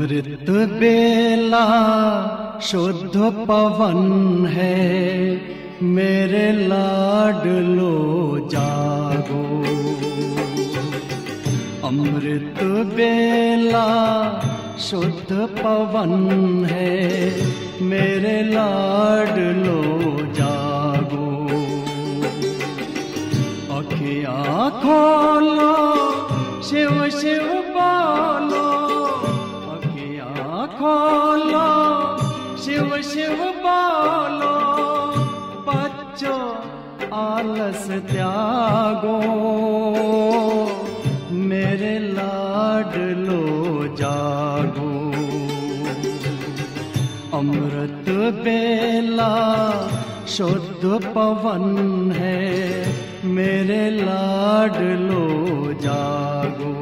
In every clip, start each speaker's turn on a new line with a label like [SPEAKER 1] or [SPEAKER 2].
[SPEAKER 1] अमृत बेला शुद्ध पवन है मेरे लाडलो जागो अमृत बेला शुद्ध पवन है मेरे लाडलो जागो अखियाँ खोलो शिव शिव बोलो अखियाँ खोलो शिव शिव बोलो बच्चों आलस त्यागो मेरे लाडलो जागो अमृत बेला शुद्ध पवन है मेरे लाडलो जागो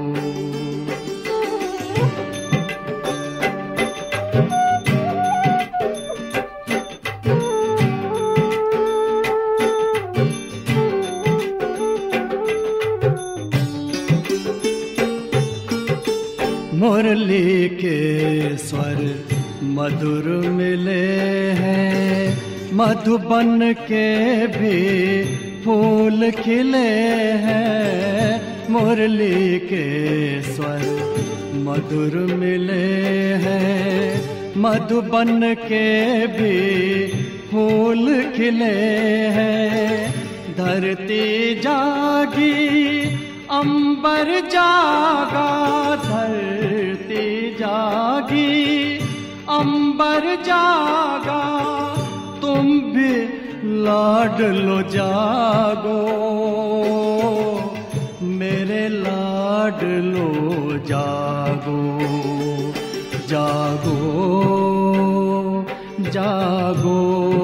[SPEAKER 1] मुरली के स्वर मधुर मिले हैं मधुबन के भी फूल खिले हैं मुरली के स्वर मधुर मिले हैं मधुबन के भी फूल खिले हैं धरती जागी अंबर जागा धरती जागी अंबर जागा तुम भी लाडलो जागो मेरे लाडलो जागो जागो जागो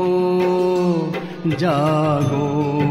[SPEAKER 1] जागो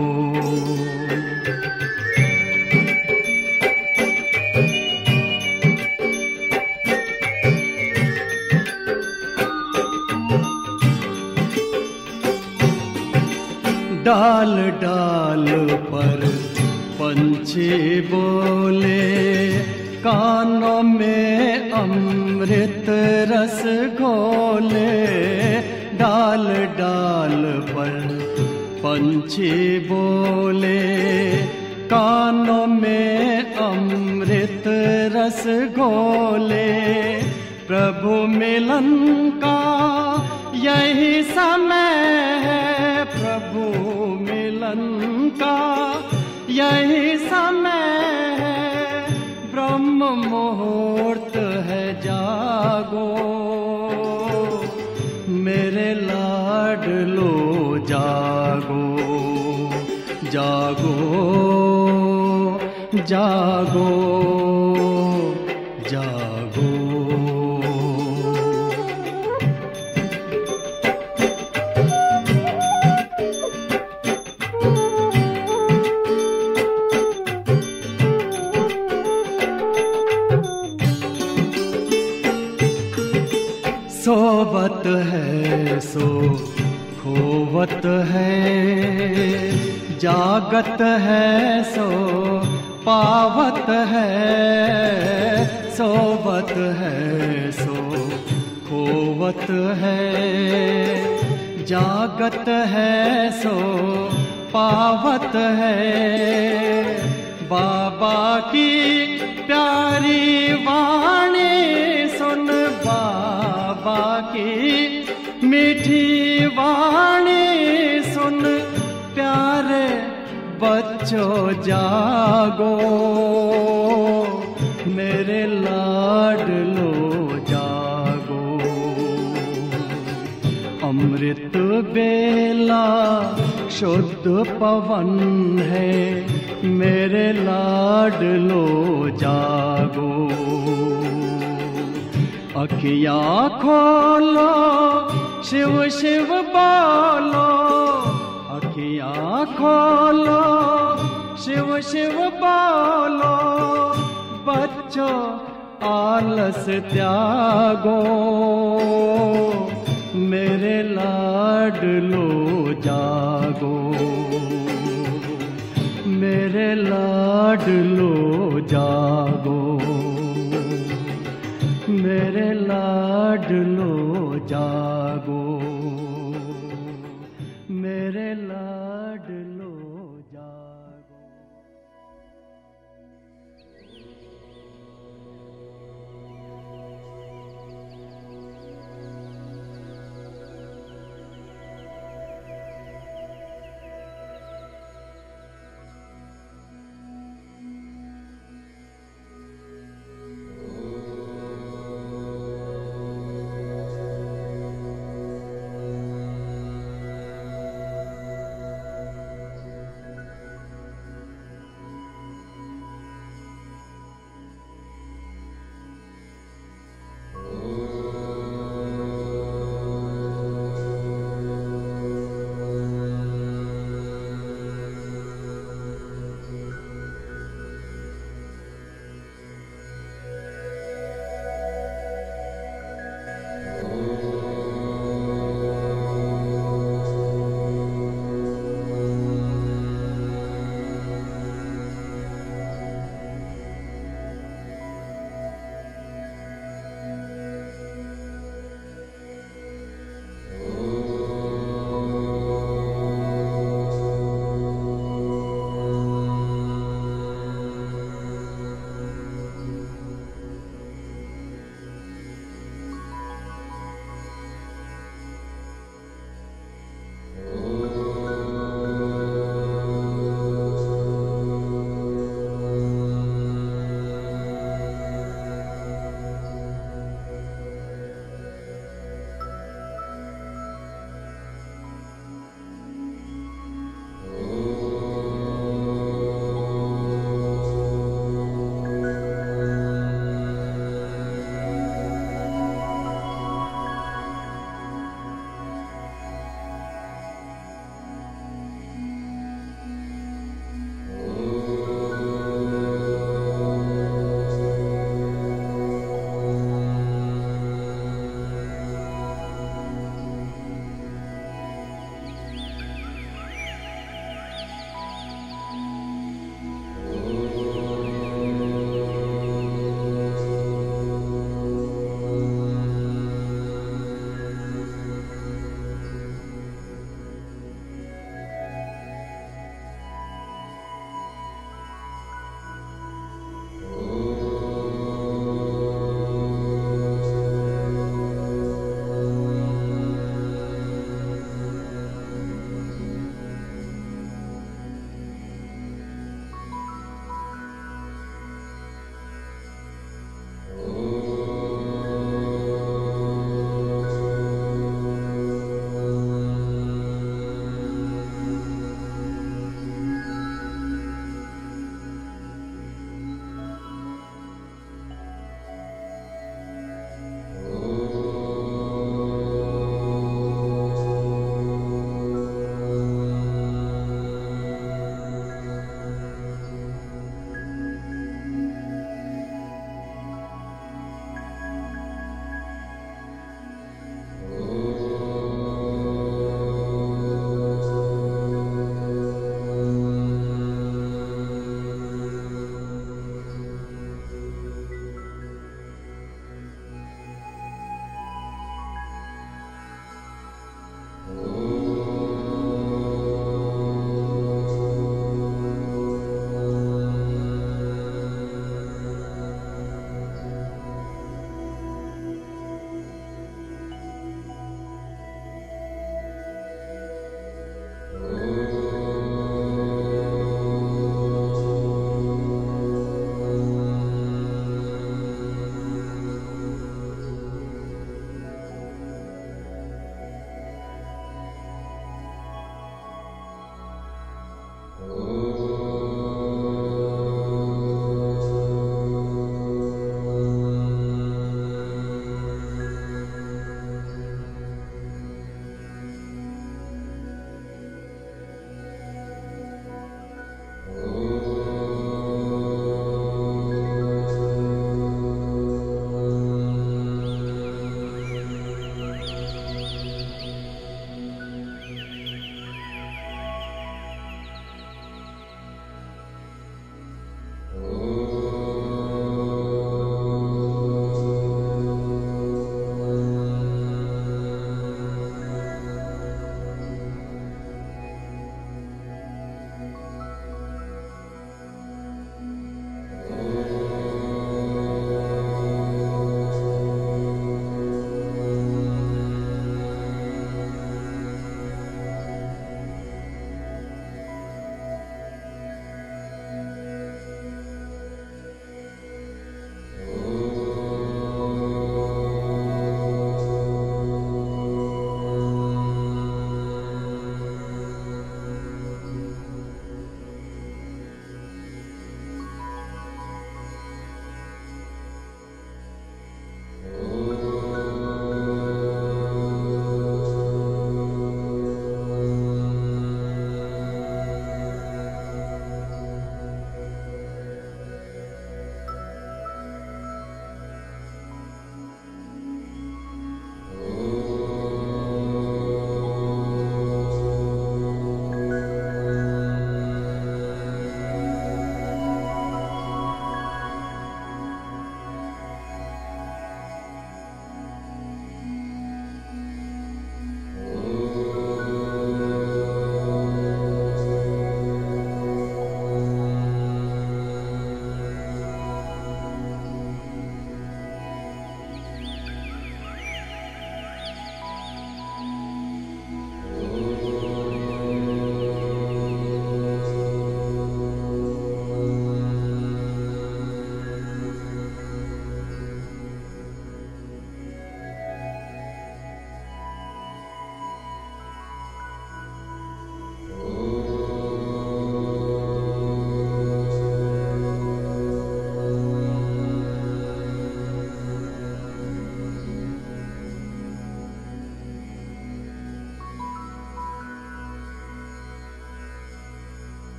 [SPEAKER 1] डाल डाल पर पंछी बोले कानों में अमृत रस घोले डाल डाल पर पंछी बोले कानों में अमृत रस घोले प्रभु मिलन का यही समय है प्रभु मिलन का यही समय है ब्रह्म मुहूर्त है जागो मेरे लाडलो जागो जागो जागो जागो सोवत है सो खोवत है जागत है सो पावत है सोवत है सो खोवत है जागत है सो पावत है बाबा की प्यारी वाणी सुन बाबा की मीठी वाणी सुन प्यारे बच्चों जागो मेरे लाडलो जागो अमृत बेला शुद्ध पवन है मेरे लाडलो जागो अखिया खोलो शिव शिव बोलो अखिया खोलो शिव शिव बोलो बच्चों आलस त्यागो मेरे लाडलो जागो मेरे लाडलो जागो मेरे मेरे लाडलो जागो मेरे लाडलो जागो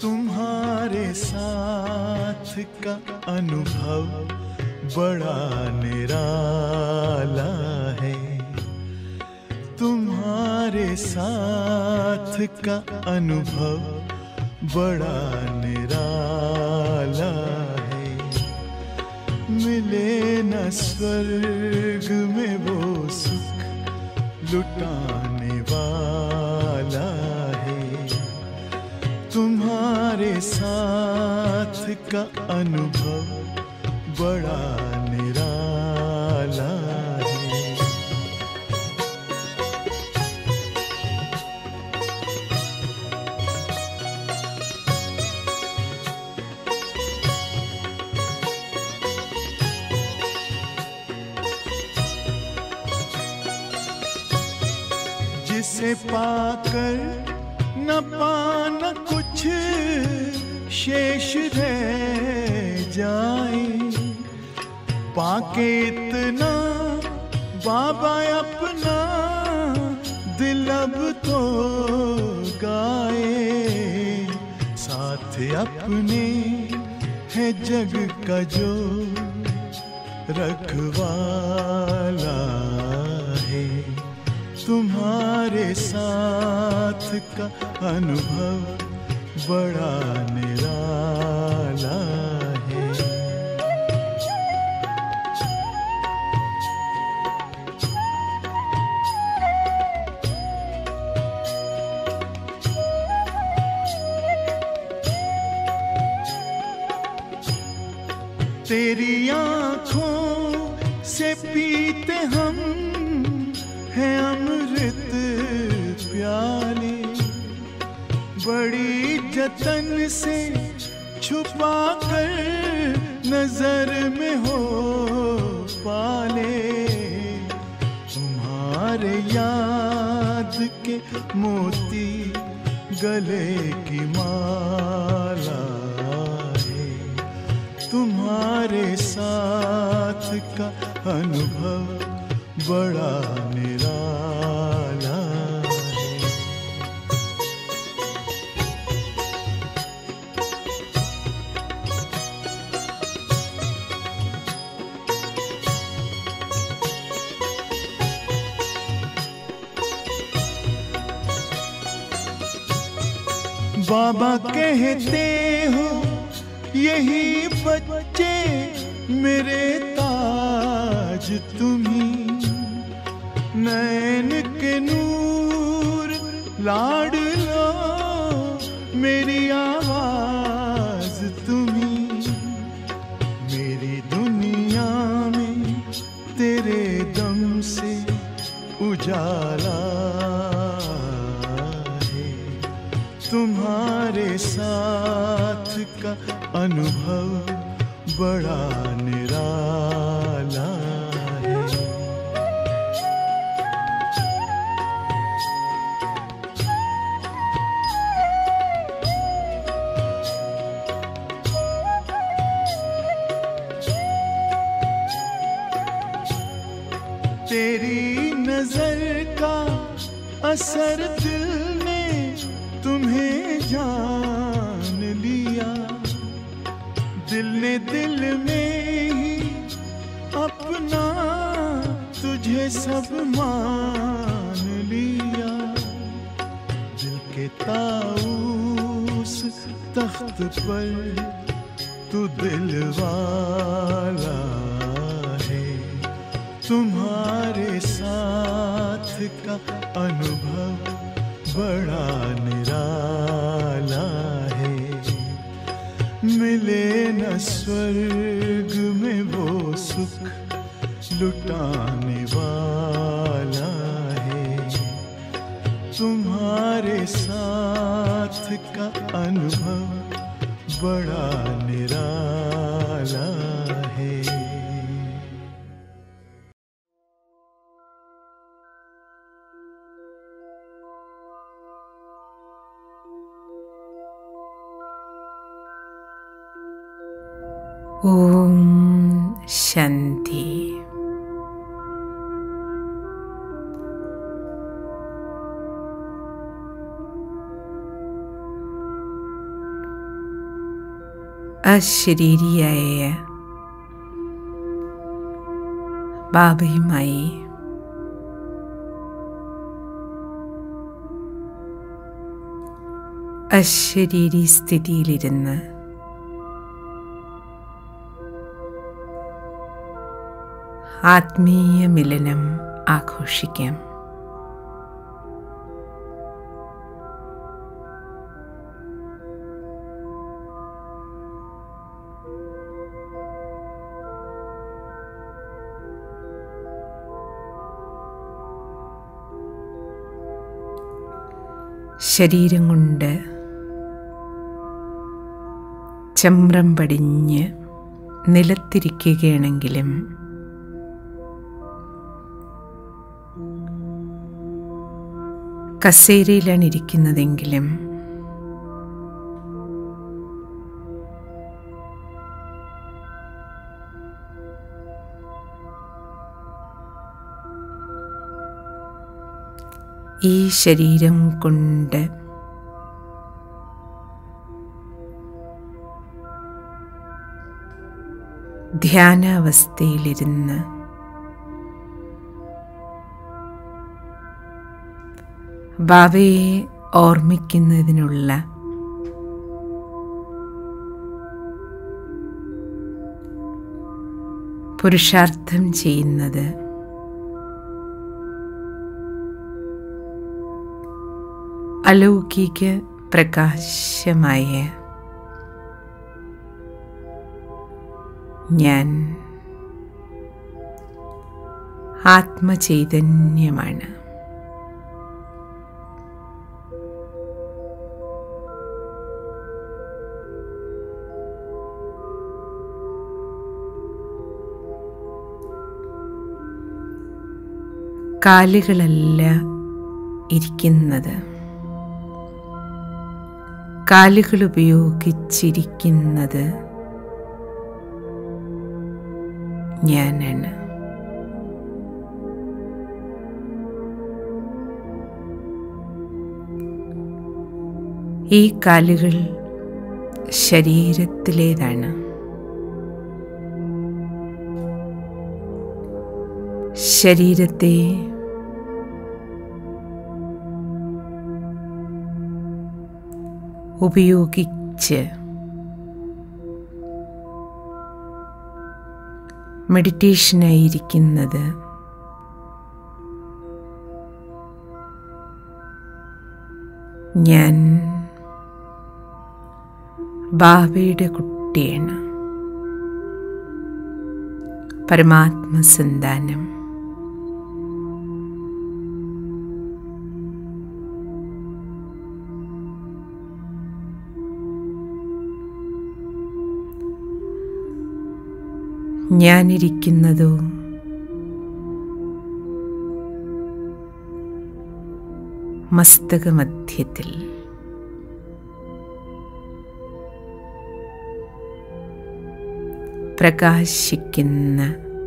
[SPEAKER 2] तुम्हारे साथ का अनुभव बड़ा निराला है तुम्हारे साथ का अनुभव बड़ा निराला है मिले न स्वर्ग में वो सुख लुटाने वाला है तुम्हारे साथ का अनुभव बड़ा निराला है जिसे पाकर न पाना कुछ शेष रह जाए पाके इतना बाबा अपना दिल अब तो गाए साथ अपने है जग का जो रखवाला है तुम्हारे साथ का अनुभव बड़ा निराला है तेरी आंखों से पीते हम हैं अमृत प्याले बड़ी जतन से छुपा कर नजर में हो पाले तुम्हारे याद के मोती गले की माला है तुम्हारे साथ का अनुभव बड़ा निराला है बाबा कहते हो यही बच्चे मेरे ताज तुम्ही नैन के नूर लाड लो मेरी आवाज तुम्ही मेरी दुनिया में तेरे दम से उजाला है तुम्हारे साथ का अनुभव बड़ा निराला है तेरी नजर का असर दिल ने तुम्हें जान लिया दिल ने दिल में ही अपना तुझे सब मान लिया दिल के ताऊस तख्त पर तू दिल वाला है तुम्हारे साथ का अनुभव बड़ा निराला है मिले न स्वर्ग में वो सुख लुटाने वाला है तुम्हारे साथ का अनुभव बड़ा निराला है
[SPEAKER 3] ഓം ശാന്തി അശരീരിയായ ബാബയുമായി അശരീരി സ്ഥിതിയിലിരുന്ന് ആത്മീയ മിലനം ആഘോഷിക്കാം ശരീരം കൊണ്ട് ചമ്രം പടിഞ്ഞ് നിലത്തിരിക്കുകയാണെങ്കിലും കസേരയിലാണ് ഇരിക്കുന്നതെങ്കിലും ഈ ശരീരം കൊണ്ട് ധ്യാനാവസ്ഥയിലിരുന്ന് ബാബയെ ഓർമ്മിക്കുന്നതിനുള്ള പുരുഷാർത്ഥം ചെയ്യുന്നത് അലൗകിക പ്രകാശമായ ഞാൻ ആത്മചൈതന്യമാണ് കാലുകളല്ല ഇരിക്കുന്നത് കാലുകൾ ഉപയോഗിച്ചിരിക്കുന്നത് ഞാനാണ് ഈ കാലുകൾ ശരീരത്തിലേതാണ് ശരീരത്തെ ഉപയോഗിച്ച് മെഡിറ്റേഷനായിരിക്കുന്നത് ഞാൻ ബാബയുടെ കുട്ടിയാണ് പരമാത്മസന്താനം ഞാനിരിക്കുന്നതോ മസ്തകമധ്യത്തിൽ പ്രകാശിക്കുന്ന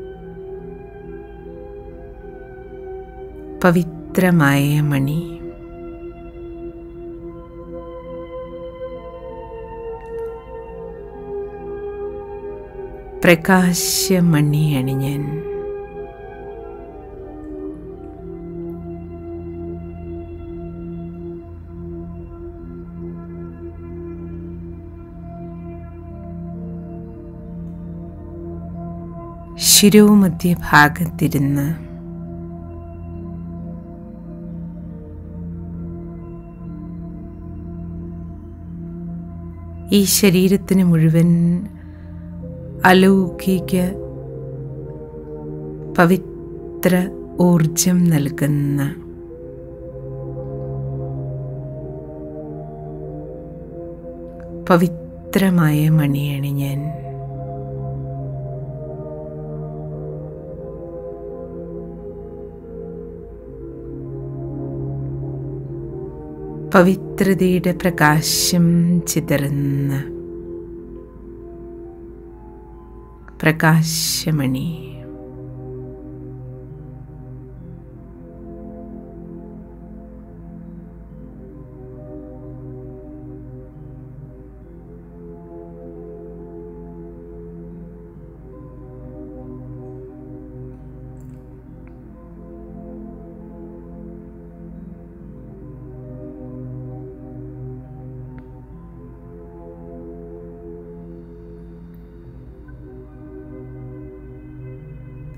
[SPEAKER 3] പവിത്രമായ മണി പ്രകാശമണിയാണ് ഞാൻ ശിരോമധ്യഭാഗത്തിരുന്ന് ഈ ശരീരത്തിന് മുഴുവൻ അലൗകിക പവിത്ര ഊർജം നൽകുന്ന പവിത്രമായ മണിയാണ് ഞാൻ പവിത്രതയുടെ പ്രകാശം ചിതറുന്ന പ്രകാശമണി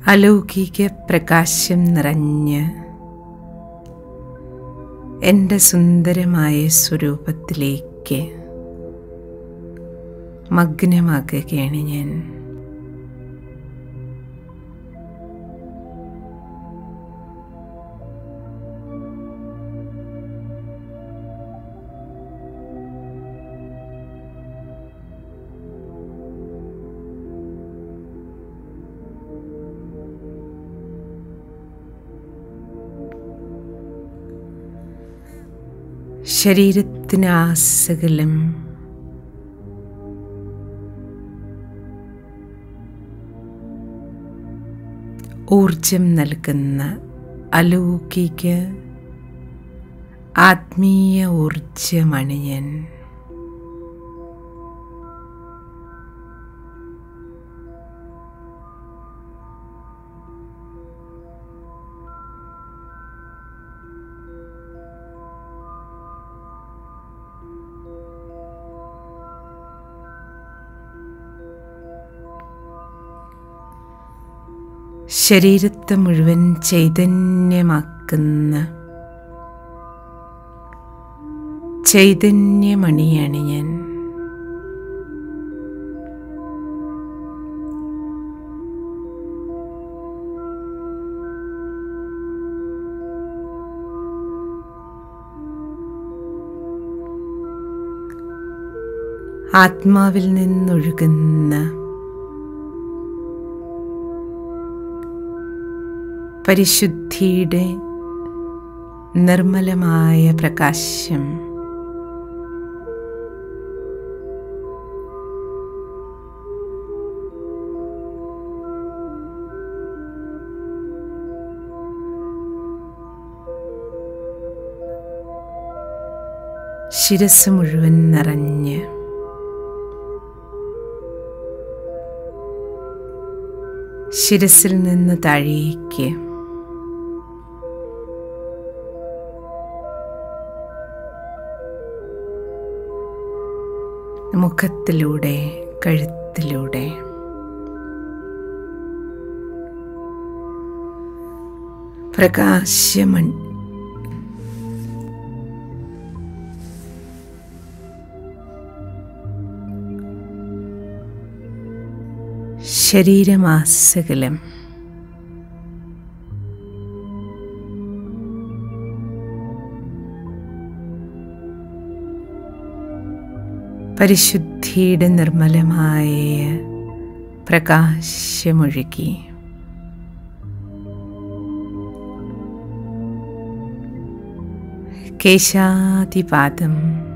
[SPEAKER 3] അലൗകിക പ്രകാശം നിറഞ്ഞ് എൻ്റെ സുന്ദരമായ സ്വരൂപത്തിലേക്ക് മഗ്നമാകുകയാണ് ഞാൻ ശരീരത്തിന് ആസകലം ഊർജം നൽകുന്ന അലൗകിക ആത്മീയ ഊർജമാണ് ഞാൻ ശരീരത്തെ മുഴുവൻ ചൈതന്യമാക്കുന്ന ചൈതന്യമണിയാണ് ഞാൻ ആത്മാവിൽ നിന്നൊഴുകുന്ന പരിശുദ്ധിയുടെ നിർമ്മലമായ പ്രകാശം ശിരസ് മുഴുവൻ നിറഞ്ഞ് ശിരസിൽ നിന്ന് താഴേക്ക് മുഖത്തിലൂടെ കഴുത്തിലൂടെ പ്രകാശമൺ ശരീരമാസകലം പരിശുദ്ധിയുടെ നിർമ്മലമായ പ്രകാശമൊഴുകി കേശാതിപാദം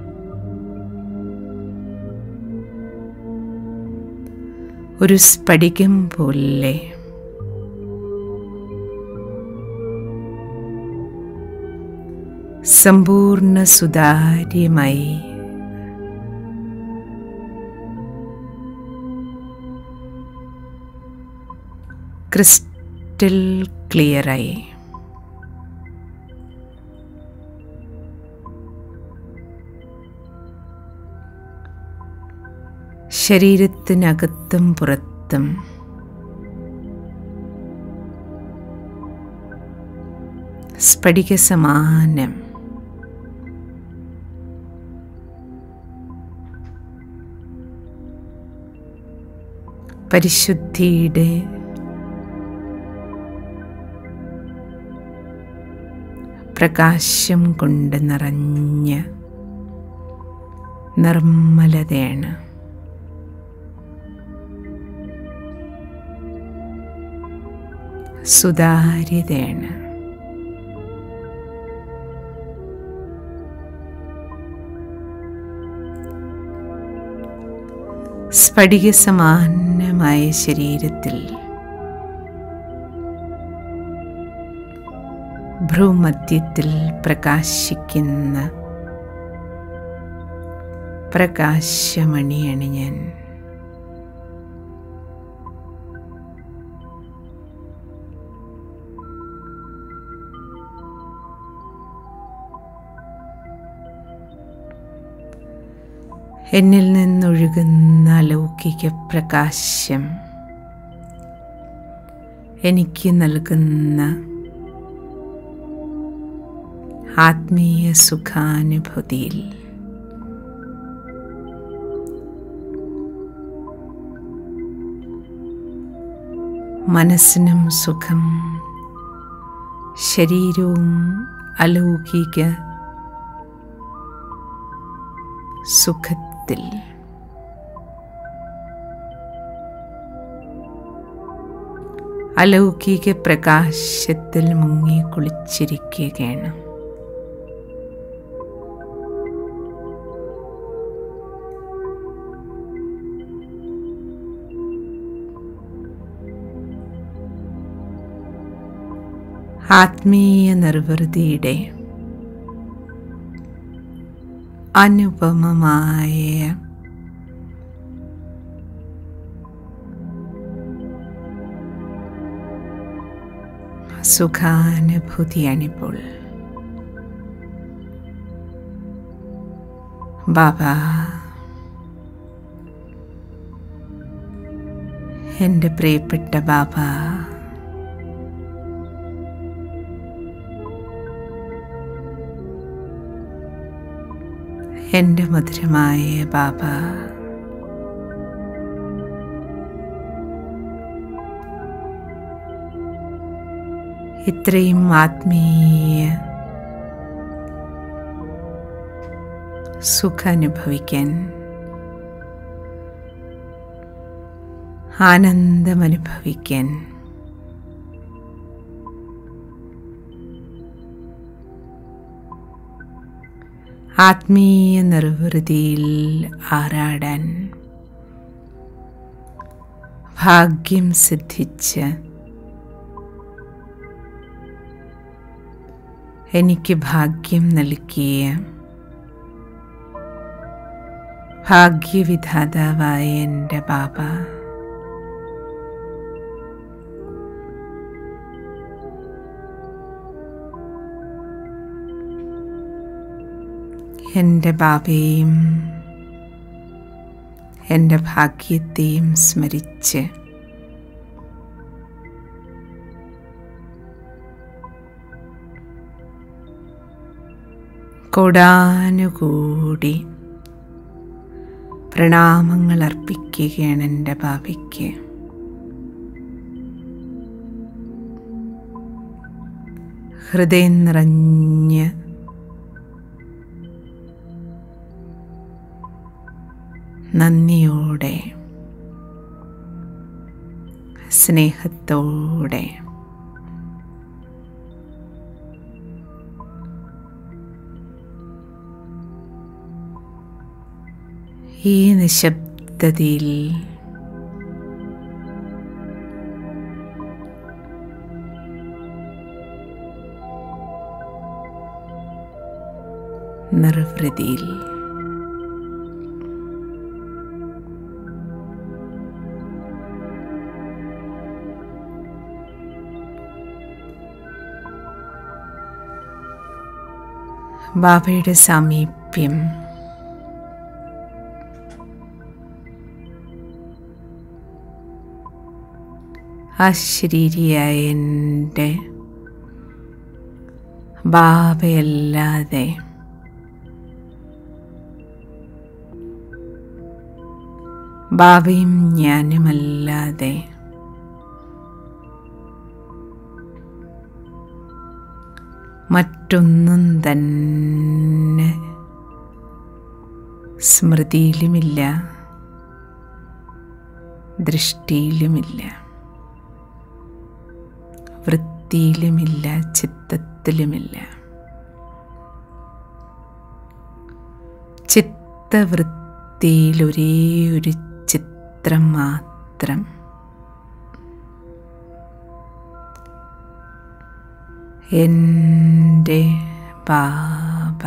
[SPEAKER 3] ഒരു സ്ഫടികം പോലെ സമ്പൂർണ്ണ സുതാര്യമായി ക്രിസ്റ്റൽ ക്ലിയറായി ശരീരത്തിനകത്തും പുറത്തും സ്ഫടിക സമാനം പരിശുദ്ധിയുടെ പ്രകാശം കൊണ്ട് നിറഞ്ഞ നിർമ്മലതയാണ് സുതാര്യതയാണ് സ്ഫടിക സമാനമായ ശരീരത്തിൽ ഭ്രൂമധ്യത്തിൽ പ്രകാശിക്കുന്ന പ്രകാശമണിയാണ് ഞാൻ എന്നിൽ നിന്നൊഴുകുന്ന അലൗകിക പ്രകാശം എനിക്ക് നൽകുന്ന ആത്മീയ സുഖാനുഭൂതിയിൽ മനസ്സിനും സുഖം ശരീരവും അലൗകിക സുഖത്തിൽ അലൗകിക പ്രകാശത്തിൽ മുങ്ങി കുളിച്ചിരിക്കുകയാണ് ആത്മീയ നിർവൃതിയുടെ അനുപമമായ സുഖാനുഭൂതിയാണിപ്പോൾ ബാബ എൻ്റെ പ്രിയപ്പെട്ട ബാബ എൻ്റെ മധുരമായ ബാബ ഇത്രയും ആത്മീയ സുഖാനുഭവിക്കാൻ ആനന്ദമനുഭവിക്കാൻ ആത്മീയ നിർവൃതിയിൽ ആറാടാൻ ഭാഗ്യം സിദ്ധിച്ച് എനിക്ക് ഭാഗ്യം നൽകിയ ഭാഗ്യവിധാതാവായ എൻ്റെ ബാബ എൻ്റെ ബാബയെയും എൻ്റെ ഭാഗ്യത്തെയും സ്മരിച്ച് കോടാനുകൂടി പ്രണാമങ്ങൾ അർപ്പിക്കുകയാണ് എൻ്റെ ബാബയ്ക്ക് ഹൃദയം നിറഞ്ഞ് നന്ദിയോടെ സ്നേഹത്തോടെ ഈ നിശബ്ദതയിൽ നിർവൃതിയിൽ ബാബയുടെ സാമീപ്യം അശരീരിയായ എൻ്റെ ബാബയല്ലാതെ ബാബയും ഞാനുമല്ലാതെ മറ്റൊന്നും തന്നെ സ്മൃതിയിലുമില്ല ദൃഷ്ടിയിലുമില്ല വൃത്തിയിലുമില്ല ചിത്തത്തിലുമില്ല ചിത്തവൃത്തിയിൽ ഒരേ ഒരു ചിത്രം മാത്രം എൻ്റെ ബാബ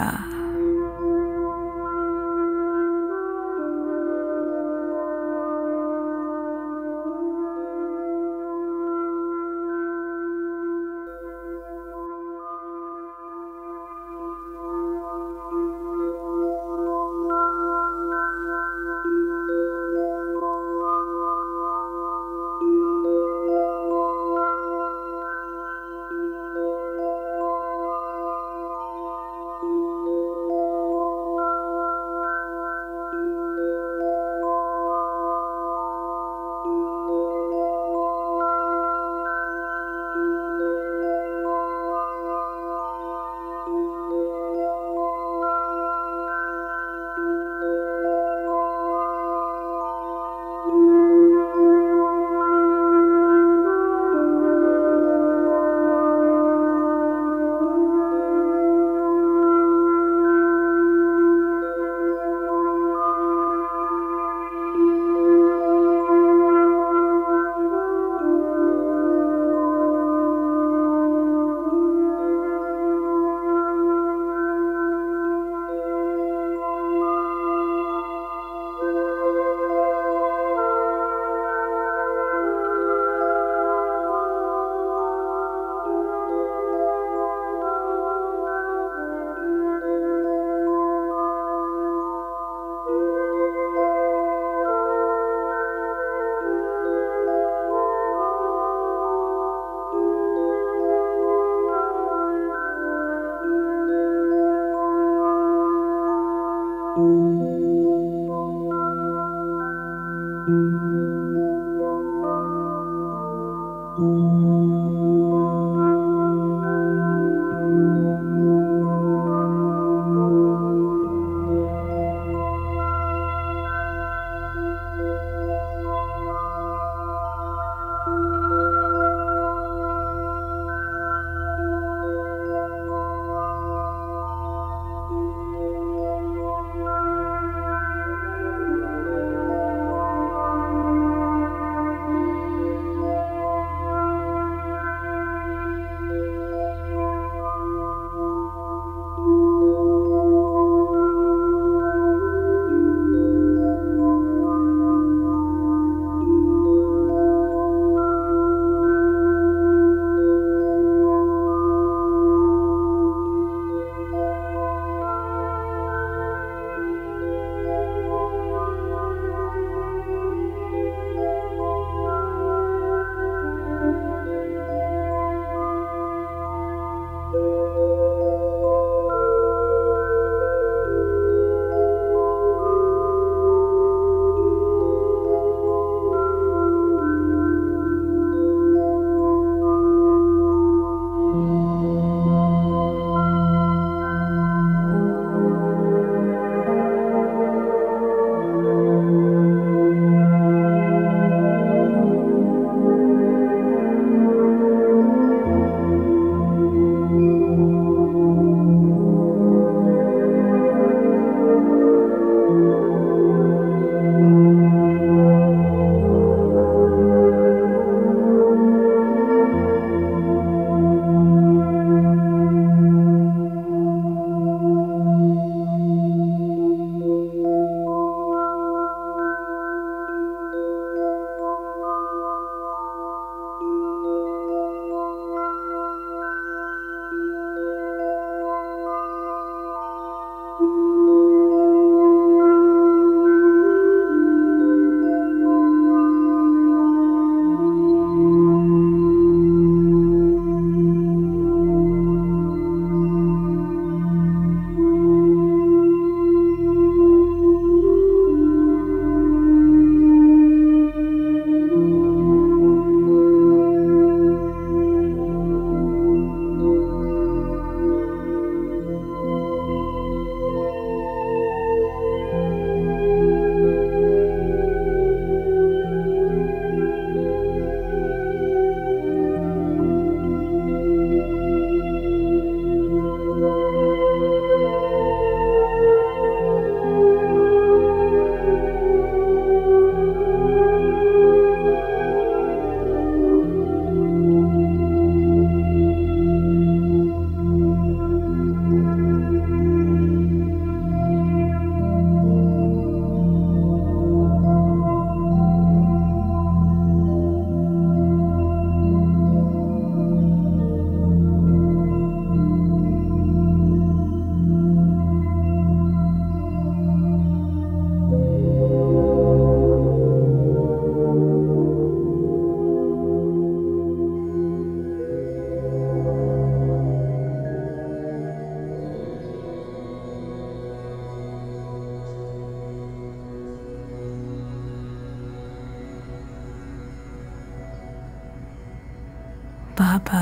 [SPEAKER 3] बाबा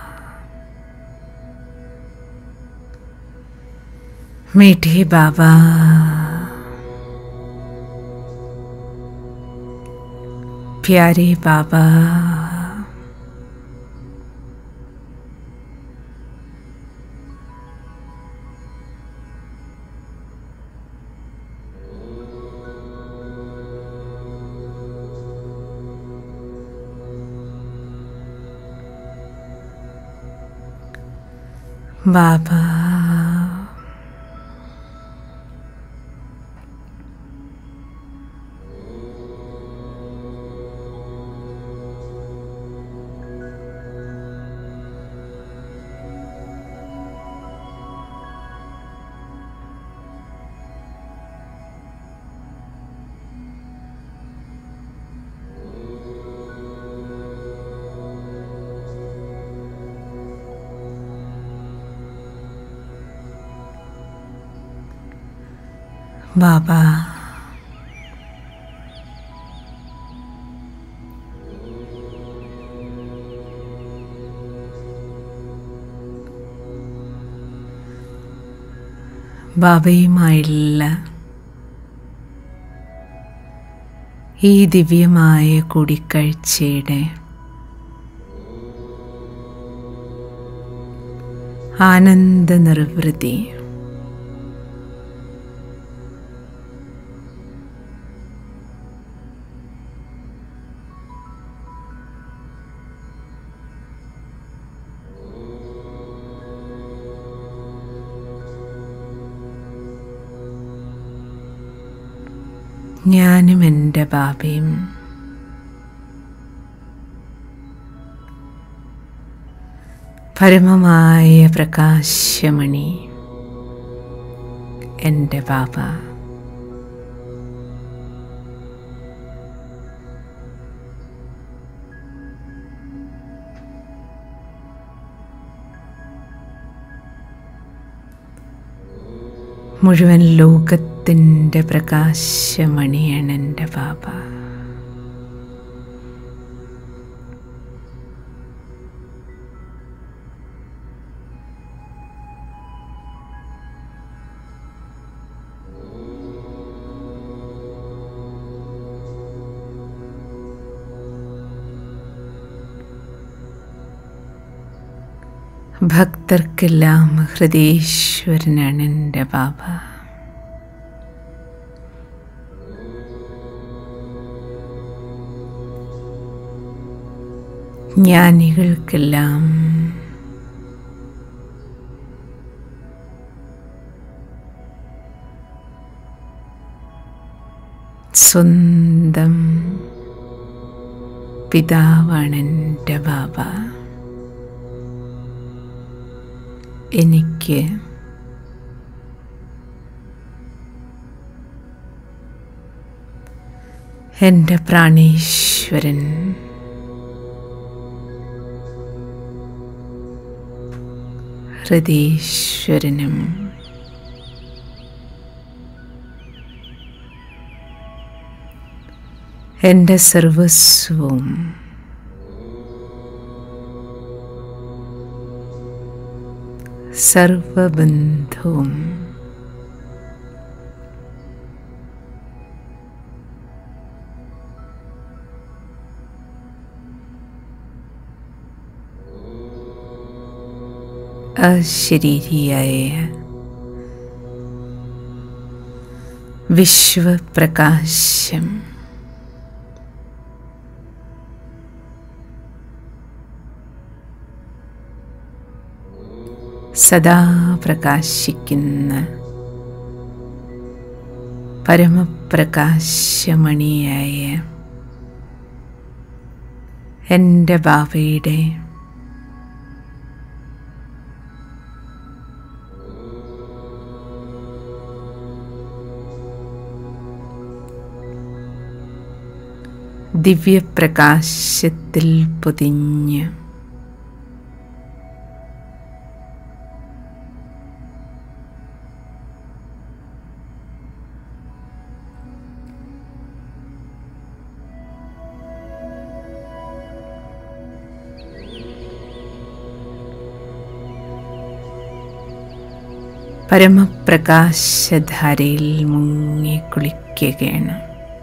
[SPEAKER 3] मीठे बाबा प्यारे बाबा बाबा बाबा ബാബയുമായുള്ള ഈ ദിവ്യമായ കൂടിക്കാഴ്ചയുടെ ആനന്ദ നിർവൃതി ഞാനും എൻ്റെ ബാബയും പരമമായ പ്രകാശമണി എൻ്റെ ബാബ മുഴുവൻ ലോകത്തിൻ്റെ പ്രകാശമണിയാണ് എൻ്റെ ബാബ ഭക്തർക്കെല്ലാം ഹൃദയേശ്വരനാണ് എൻ്റെ ബാബ ജ്ഞാനികൾക്കെല്ലാം സ്വന്തം പിതാവാണ് എൻ്റെ ബാബ എനിക്ക് എൻ്റെ പ്രാണേശ്വരൻ ഹൃദീശ്വരനും എൻ്റെ സർവസ്വവും സർവബന്ധവും അശരീരിയായ വിശ്വപ്രകാശം സദാ പ്രകാശിക്കുന്ന പരമപ്രകാശമണിയായ എൻ്റെ ബാബയുടെ ദിവ്യപ്രകാശത്തിൽ പൊതിഞ്ഞ് പരമപ്രകാശധാരയിൽ മുങ്ങി കുളിക്കുകയാണ്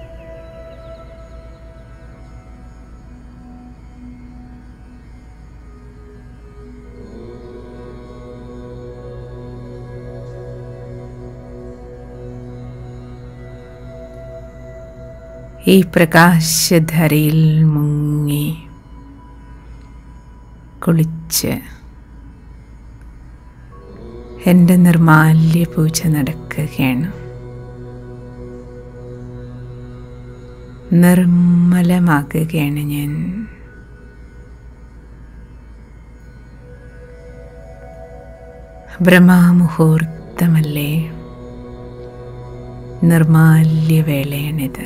[SPEAKER 3] ഈ പ്രകാശധരയിൽ മുങ്ങി കുളിച്ച് എൻ്റെ നിർമാല്യ പൂജ നടക്കുകയാണ് നിർമ്മലമാക്കുകയാണ് ഞാൻ ബ്രഹ്മാമുഹൂർത്തമല്ലേ നിർമാല്യവേളയാണിത്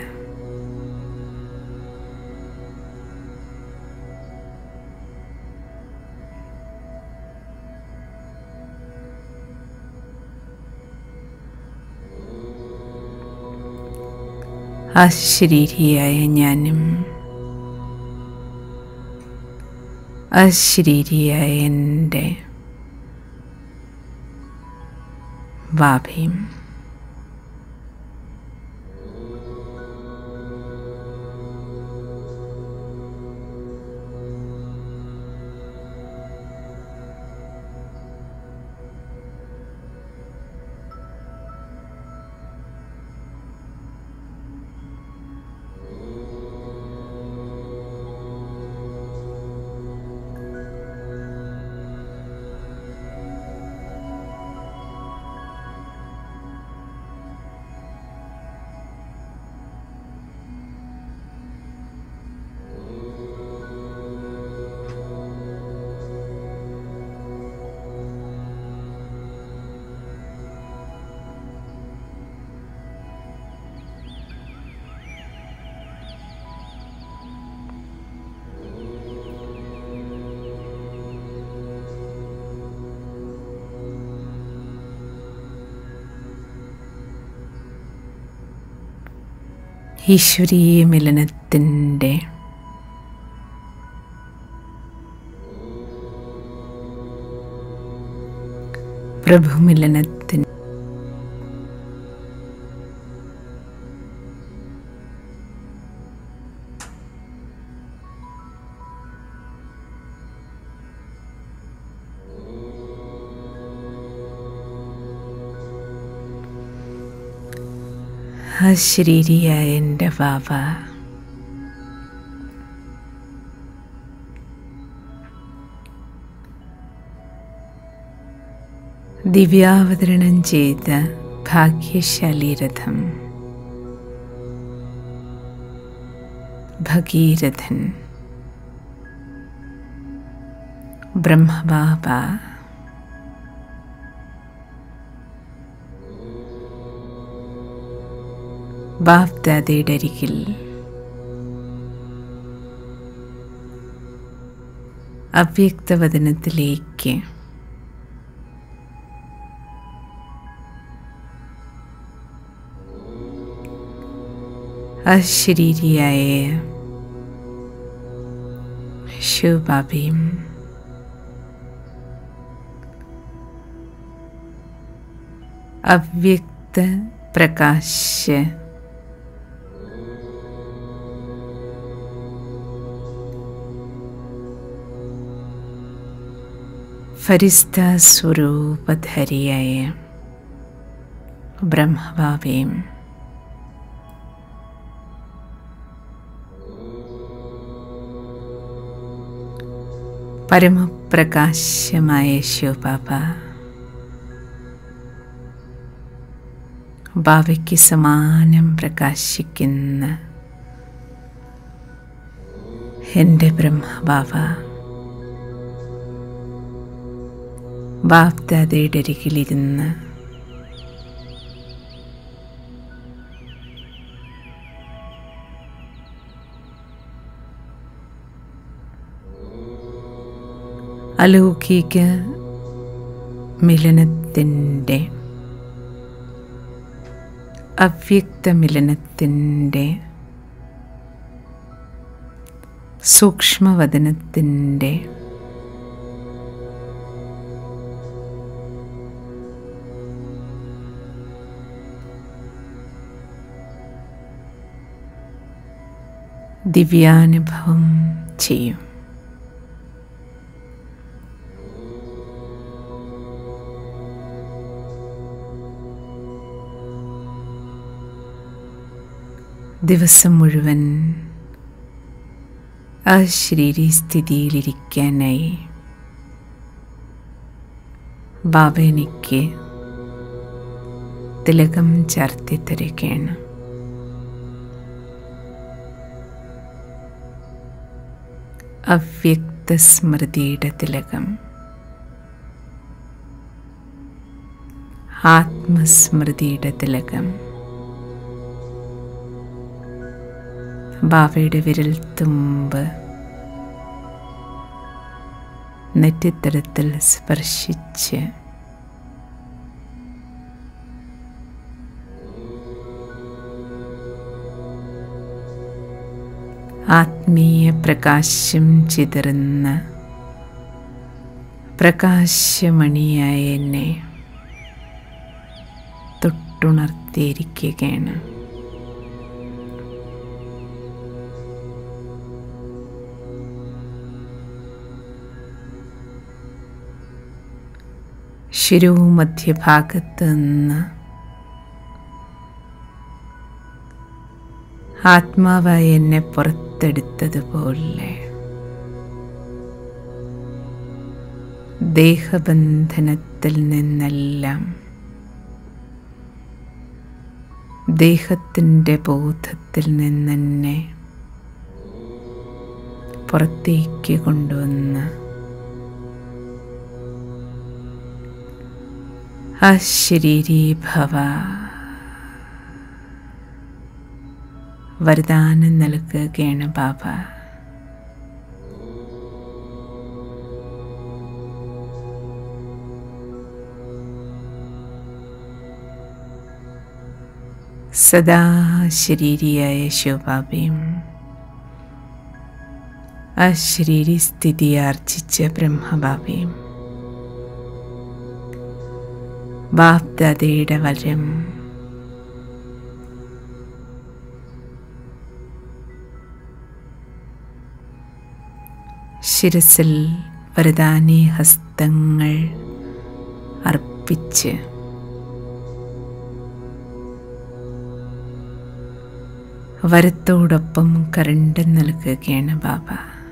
[SPEAKER 3] അശരീരിയായ ഞാനും അശരീരിയായ എൻ്റെ വാഭയും ഈശ്വരീയ മിലനത്തിൻ്റെ പ്രഭുമിലനത്തിൻ അശരീരിയായ എൻ്റെ ബാബ ദിവ്യാവതരണം ചെയ്ത ഭാഗ്യശാലി രഥം ഭഗീരഥൻ ബ്രഹ്മബാബ ബാപ്ദാദയുടെ അരികിൽ അവ്യക്തവദനത്തിലേക്ക് അശരീരിയായ ശിവബാബയും അവ്യക്ത പ്രകാശ ഫരിസ്ത സ്വരൂപധാരിയായ ബ്രഹ്മഭാവയും പരമപ്രകാശമായ ശിവബാബ ബാബയ്ക്ക് സമാനം പ്രകാശിക്കുന്ന എൻ്റെ ബ്രഹ്മബാബ ബാപ്ദാദയുടെ അരികിലിരുന്ന് അലൗകിക മിലനത്തിൻ്റെ അവ്യക്ത മിലനത്തിൻ്റെ സൂക്ഷ്മവദനത്തിൻ്റെ ദിവ്യാനുഭവം ചെയ്യും ദിവസം മുഴുവൻ അശരീരി സ്ഥിതിയിലിരിക്കാനായി ബാബ എനിക്ക് തിലകം ചാർത്തി തരികയാണ് അവ്യക്ത സ്മൃതിയുടെ തിലകം ആത്മസ്മൃതിയുടെ തിലകം ബാബയുടെ വിരൽ തുമ്പ് നെറ്റിത്തരത്തിൽ സ്പർശിച്ച് ആത്മീയ പ്രകാശം ചിതറുന്ന പ്രകാശമണിയായ എന്നെ തൊട്ടുണർത്തിയിരിക്കുകയാണ് ശിരവും മധ്യഭാഗത്ത് നിന്ന് ആത്മാവായി എന്നെ പുറത്തെടുത്തതുപോലെ ദേഹബന്ധനത്തിൽ നിന്നെല്ലാം ദേഹത്തിൻ്റെ ബോധത്തിൽ നിന്നെന്നെ പുറത്തേക്ക് കൊണ്ടുവന്ന് അശരീരീഭവ വരദാനം നൽകുകയാണ് ബാബ സദാ ശരീരിയായ ശിവബാബയും അശരീരി സ്ഥിതി ആർജിച്ച ബ്രഹ്മബാബയും ബാപ്ദാദയുടെ വരം ശിരസിൽ വരദാനി ഹസ്തങ്ങൾ അർപ്പിച്ച് വരത്തോടൊപ്പം കരണ്ട് നൽകുകയാണ് ബാബ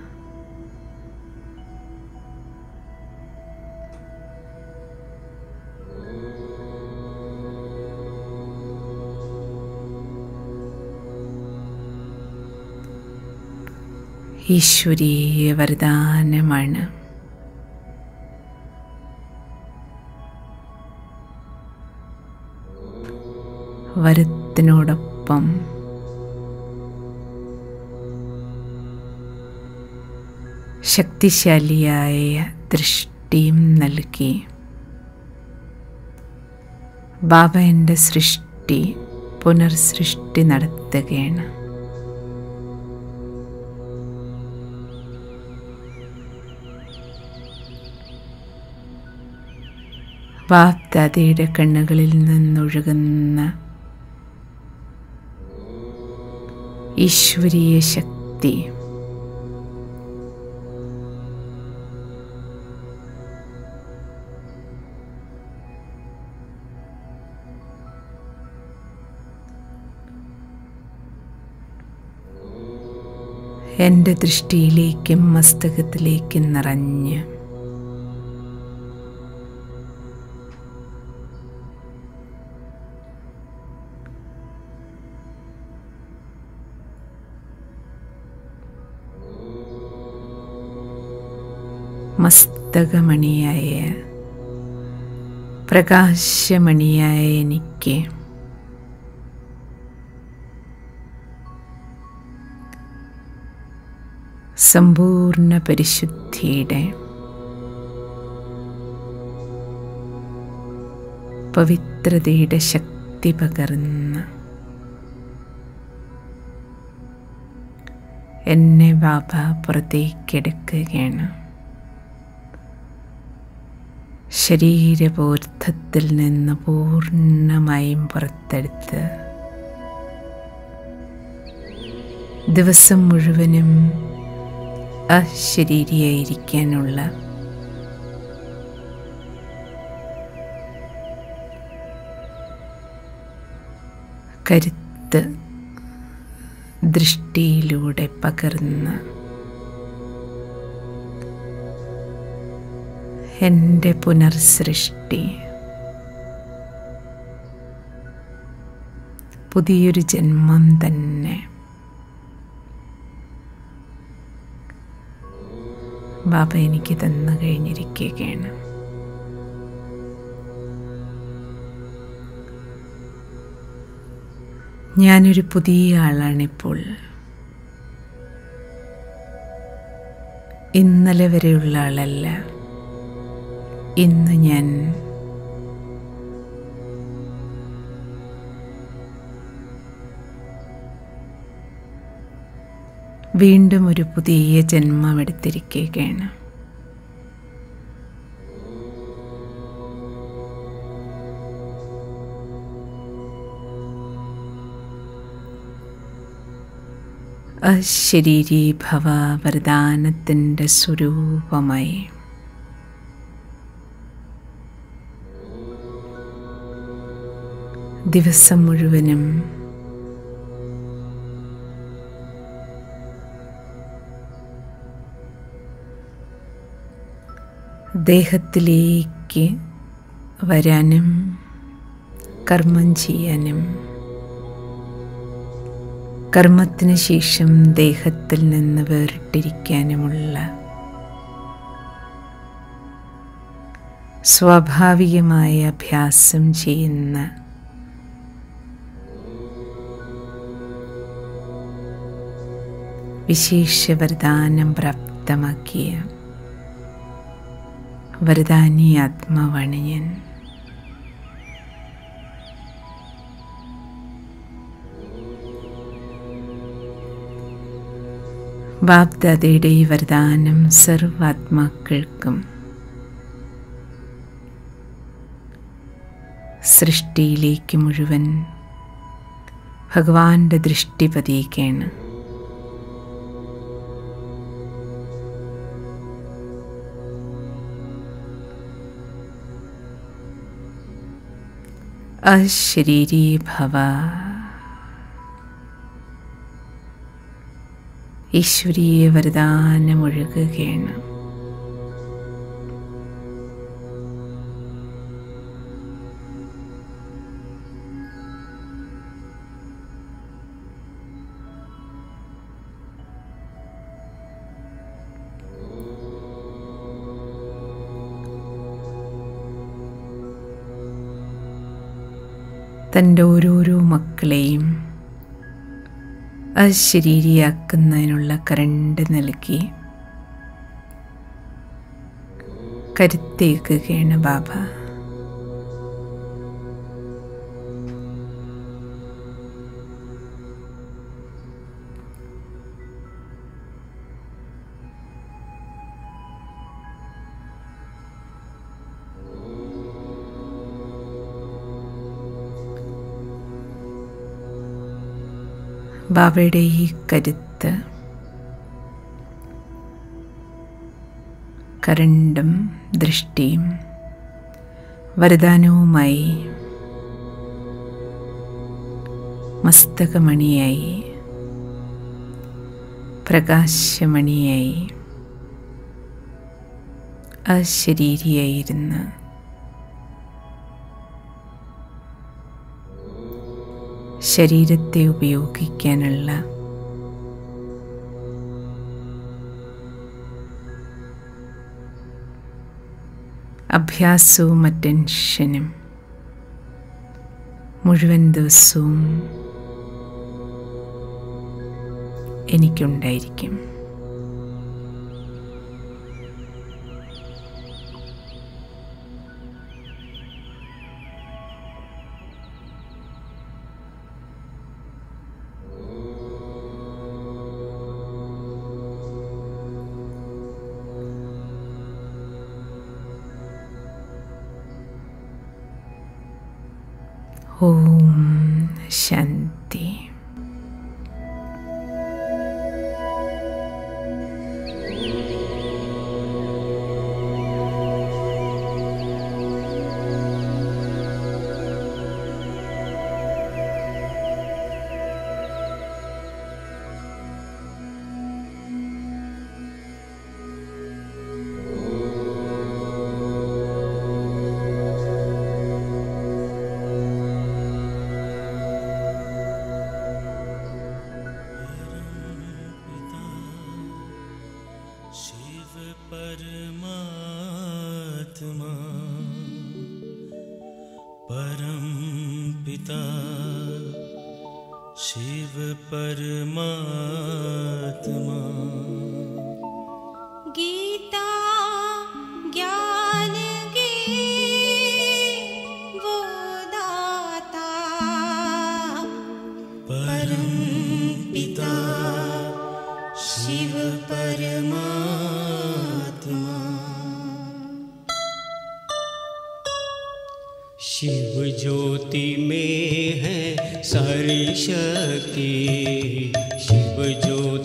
[SPEAKER 3] ഈശ്വരീയ വരദാനമാണ് വരത്തിനോടൊപ്പം ശക്തിശാലിയായ ദൃഷ്ടിയും നൽകി ബാബ എൻ്റെ സൃഷ്ടി പുനർസൃഷ്ടി നടത്തുകയാണ് ബാപ്ദാദയുടെ കണ്ണുകളിൽ നിന്നൊഴുകുന്ന ഈശ്വരീയ ശക്തി എൻ്റെ ദൃഷ്ടിയിലേക്കും മസ്തകത്തിലേക്കും നിറഞ്ഞ് മസ്തകമണിയായ പ്രകാശമണിയായ എനിക്ക് സമ്പൂർണ്ണ പരിശുദ്ധിയുടെ പവിത്രതയുടെ ശക്തി പകർന്ന് എന്നെ ബാബ പുറത്തേക്കെടുക്കുകയാണ് ശരീരബോധത്തിൽ നിന്ന് പൂർണ്ണമായും പുറത്തെടുത്ത് ദിവസം മുഴുവനും അശരീരിയായിരിക്കാനുള്ള കരുത്ത് ദൃഷ്ടിയിലൂടെ പകർന്ന് എൻ്റെ പുനർസൃഷ്ടി പുതിയൊരു ജന്മം തന്നെ ബാബ എനിക്ക് തന്നു കഴിഞ്ഞിരിക്കുകയാണ് ഞാനൊരു പുതിയ ആളാണിപ്പോൾ ഇന്നലെ വരെയുള്ള ആളല്ല ഇന്ന് ഞാൻ വീണ്ടും ഒരു പുതിയ ജന്മം എടുത്തിരിക്കുകയാണ് അശരീരി ഭവ വരദാനത്തിൻ്റെ സ്വരൂപമായി ദിവസം മുഴുവനും ദേഹത്തിലേക്ക് വരാനും കർമ്മം ചെയ്യാനും കർമ്മത്തിന് ശേഷം ദേഹത്തിൽ നിന്ന് വേറിട്ടിരിക്കാനുമുള്ള സ്വാഭാവികമായ അഭ്യാസം ചെയ്യുന്ന വിശേഷ വരദാനം പ്രാപ്തമാക്കിയ വരദാനി ആത്മാവാണ് ഞാൻ ബാബ്ദാദയുടെ ഈ വരദാനം സർവാത്മാക്കൾക്കും സൃഷ്ടിയിലേക്ക് മുഴുവൻ ഭഗവാന്റെ ദൃഷ്ടി പതിയിക്കുകയാണ് അശരീരി ഭവ ഈശ്വരീയ വരദാനമൊഴുകുകയാണ് തൻ്റെ ഓരോരോ മക്കളെയും അശരീരിയാക്കുന്നതിനുള്ള കരണ്ട് നൽകി കരുത്തേക്കുകയാണ് ബാബ ബാബയുടെ ഈ കരുത്ത് കരണ്ടും ദൃഷ്ടിയും വരദാനവുമായി മസ്തകമണിയായി പ്രകാശമണിയായി അശരീരിയായിരുന്ന് ശരീരത്തെ ഉപയോഗിക്കാനുള്ള അഭ്യാസവും അറ്റൻഷനും മുഴുവൻ ദിവസവും എനിക്കുണ്ടായിരിക്കും ഓം ശാന്തി
[SPEAKER 2] शिव परमात्मा परम पिता शिव परमात्मा
[SPEAKER 4] गीता ज्ञान की वो दाता
[SPEAKER 2] परम पिता शिव परमात्मा
[SPEAKER 1] शिव ज्योति में है सारी शक्ति शिव ज्योति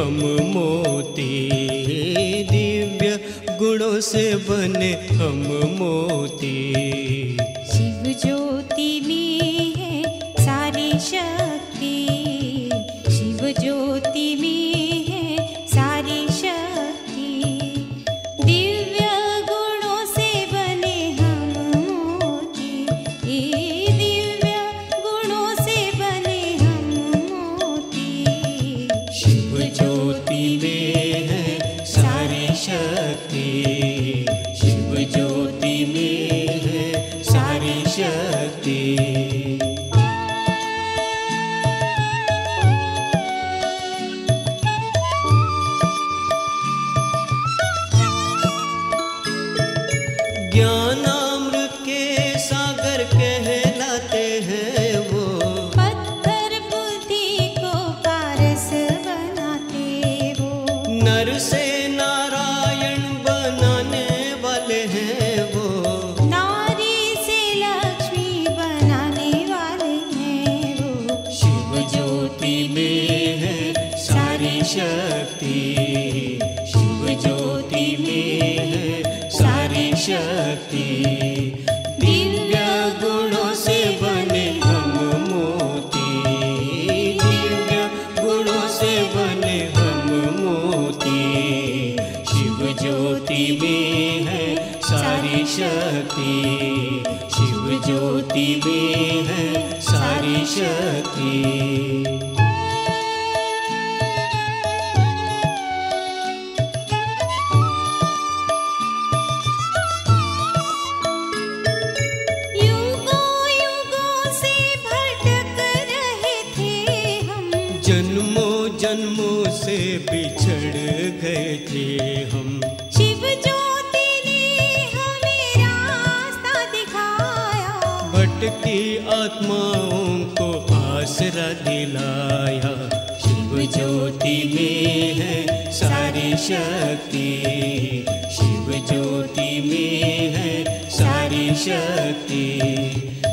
[SPEAKER 5] हम मोती दिव्य गुणों से बने हम मोती
[SPEAKER 4] शिव ज्योति में है सारी शक्ति शिव ज्योति में है सारी शक्ति दिव्य गुणों से बने हम मोती ये दिव्य गुणों से बने हम मोती
[SPEAKER 5] शिव ज्योति में है सारी शक्ति शिव ज्योति में है सारी शक्ति ज्ञानामृत के सागर कहलाते हैं वो
[SPEAKER 4] पत्थर बुद्धि को पारस बनाते वो
[SPEAKER 5] नर से नारायण बनाने वाले हैं वो
[SPEAKER 4] नारी से लक्ष्मी बनाने वाले हैं वो
[SPEAKER 5] शिव ज्योति में है सारी शक्ति शिव ज्योति में है सारी शक्ति दिव्य गुणों से बने हम मोती दिव्य गुणों से बने हम मोती शिव ज्योति में है सारी शक्ति शिव ज्योति में है सारी शक्ति
[SPEAKER 4] युगों युगों से भटक रहे थे हम
[SPEAKER 5] जन्मों जन्मों से बिछड़ गए थे हम
[SPEAKER 4] शिव ज्योति ने हमें रास्ता दिखाया
[SPEAKER 5] भटकी आत्माओं को आसरा दिलाया शिव ज्योति में है सारी शक्ति शिव ज्योति में है सारी शक्ति